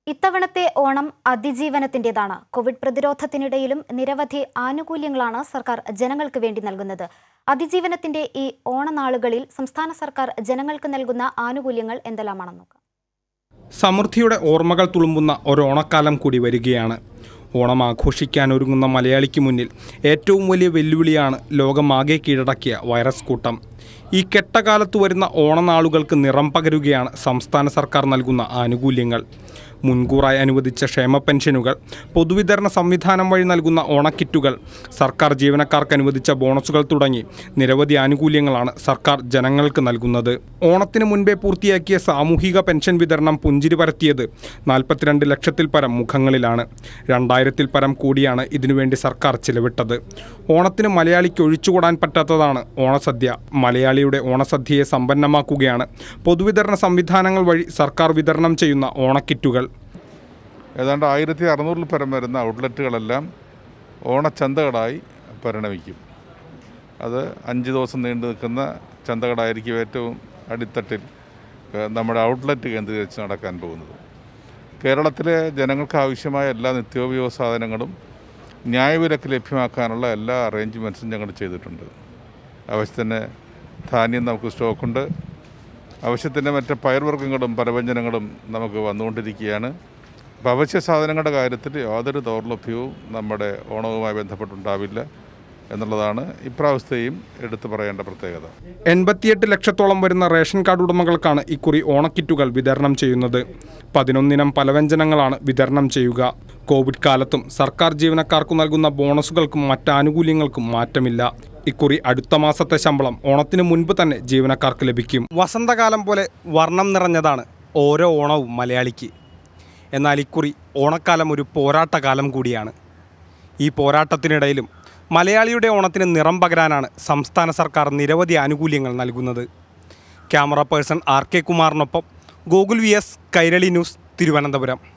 ഇത്തവണത്തെ ഓണം അതിജീവനത്തിന്റേതാണ് കോവിഡ് പ്രതിരോധത്തിനിടയിലും നിരവധി ആനുകൂല്യങ്ങളാണ് സർക്കാർ ജനങ്ങൾക്ക് വേണ്ടി നൽകുന്നത് അതിജീവനത്തിന്റെ ഈ ഓണനാളുകളിൽ സംസ്ഥാന സർക്കാർ ജനങ്ങൾക്ക് നൽകുന്ന ആനുകൂല്യങ്ങൾ എന്തെല്ലാമാണെന്ന് നോക്കാം സമൃദ്ധിയുടെ ഓർമ്മകൾ തുളുമ്പുന്ന ഒരു ഓണക്കാലം കൂടി വരികയാണ് ഓണം ആഘോഷിക്കാൻ ഒരുങ്ങുന്ന മലയാളിക്ക് മുന്നിൽ ഏറ്റവും വലിയ വെല്ലുവിളിയാണ് ലോകമാകെ കീഴടക്കിയ വൈറസ് കൂട്ടം ഈ കെട്ടകാലത്ത് വരുന്ന ഓണനാളുകൾക്ക് നിറം പകരുകയാണ് സംസ്ഥാന സർക്കാർ നൽകുന്ന ആനുകൂല്യങ്ങൾ മുൻകൂറായി അനുവദിച്ച ക്ഷേമ പെൻഷനുകൾ പൊതുവിതരണ സംവിധാനം വഴി നൽകുന്ന ഓണക്കിറ്റുകൾ സർക്കാർ ജീവനക്കാർക്ക് അനുവദിച്ച ബോണസുകൾ തുടങ്ങി നിരവധി ആനുകൂല്യങ്ങളാണ് സർക്കാർ ജനങ്ങൾക്ക് നൽകുന്നത് ഓണത്തിന് മുൻപേ പൂർത്തിയാക്കിയ സാമൂഹിക പെൻഷൻ വിതരണം പുഞ്ചിരി പരത്തിയത് നാൽപ്പത്തിരണ്ട് ലക്ഷത്തിൽ പരം മുഖങ്ങളിലാണ് രണ്ടായിരത്തിൽ പരം കൂടിയാണ് ഇതിനുവേണ്ടി സർക്കാർ ചിലവിട്ടത് ഓണത്തിന് മലയാളിക്ക് ഒഴിച്ചുകൂടാൻ പറ്റാത്തതാണ് ഓണസദ്യ മലയാളിയുടെ ഓണസദ്യയെ സമ്പന്നമാക്കുകയാണ് പൊതുവിതരണ സംവിധാനങ്ങൾ വഴി സർക്കാർ വിതരണം ചെയ്യുന്ന ഓണക്കിറ്റുകൾ ഏതാണ്ട് ആയിരത്തി അറുന്നൂറിൽ പരം വരുന്ന ഔട്ട്ലെറ്റുകളെല്ലാം ഓണച്ചന്തകളായി പരിണമിക്കും അത് അഞ്ച് ദിവസം നീണ്ടു നിൽക്കുന്ന ചന്തകളായിരിക്കും ഏറ്റവും അടിത്തട്ടിൽ ഏഹ്, നമ്മുടെ ഔട്ട്ലെറ്റ് കേന്ദ്രീകരിച്ച് നടക്കാൻ പോകുന്നത് കേരളത്തിലെ ജനങ്ങൾക്ക് ആവശ്യമായ എല്ലാ നിത്യോപയോഗ സാധനങ്ങളും ന്യായവിലക്ക് ലഭ്യമാക്കാനുള്ള എല്ലാ അറേഞ്ച്മെൻറ്റ്സും ഞങ്ങൾ ചെയ്തിട്ടുണ്ട് ആവശ്യത്തിന് ധാന്യം നമുക്ക് സ്റ്റോക്കുണ്ട് ആവശ്യത്തിന് മറ്റ് പയർവർഗ്ഗങ്ങളും പലവ്യഞ്ജനങ്ങളും നമുക്ക് വന്നുകൊണ്ടിരിക്കുകയാണ് അപ്പോൾ അവശ്യ സാധനങ്ങളുടെ കാര്യത്തിൽ യാതൊരു ദൗർലഭ്യവും നമ്മുടെ ഓണവുമായി ബന്ധപ്പെട്ടുണ്ടാവില്ല എന്നുള്ളതാണ് ഇപ്രാവശ്യത്തെയും എടുത്തു പറയേണ്ട പ്രത്യേകത എൺപത്തിയെട്ട് ലക്ഷത്തോളം വരുന്ന റേഷൻ കാർഡ് ഉടമകൾക്കാണ് ഇക്കുറി ഓണക്കിറ്റുകൾ വിതരണം ചെയ്യുന്നത് പതിനൊന്നിനം പലവ്യഞ്ജനങ്ങളാണ് വിതരണം ചെയ്യുക കോവിഡ് കാലത്തും സർക്കാർ ജീവനക്കാർക്ക് നൽകുന്ന ബോണസുകൾക്കും മറ്റ് ആനുകൂല്യങ്ങൾക്കും മാറ്റമില്ല ഇക്കുറി അടുത്ത മാസത്തെ ശമ്പളം ഓണത്തിന് മുൻപ് തന്നെ ജീവനക്കാർക്ക് ലഭിക്കും വസന്തകാലം പോലെ വർണ്ണം നിറഞ്ഞതാണ് ഓരോ ഓണവും മലയാളിക്ക് എന്നാൽ ഇക്കുറി ഓണക്കാലം ഒരു പോരാട്ടകാലം കൂടിയാണ് ഈ പോരാട്ടത്തിനിടയിലും മലയാളിയുടെ ഓണത്തിന് നിറം പകരാനാണ് സംസ്ഥാന സർക്കാർ നിരവധി ആനുകൂല്യങ്ങൾ നൽകുന്നത് ക്യാമറ പേഴ്സൺ ആർ കെ കുമാറിനൊപ്പം Gokul V S Kairali news Thiruvananthapuram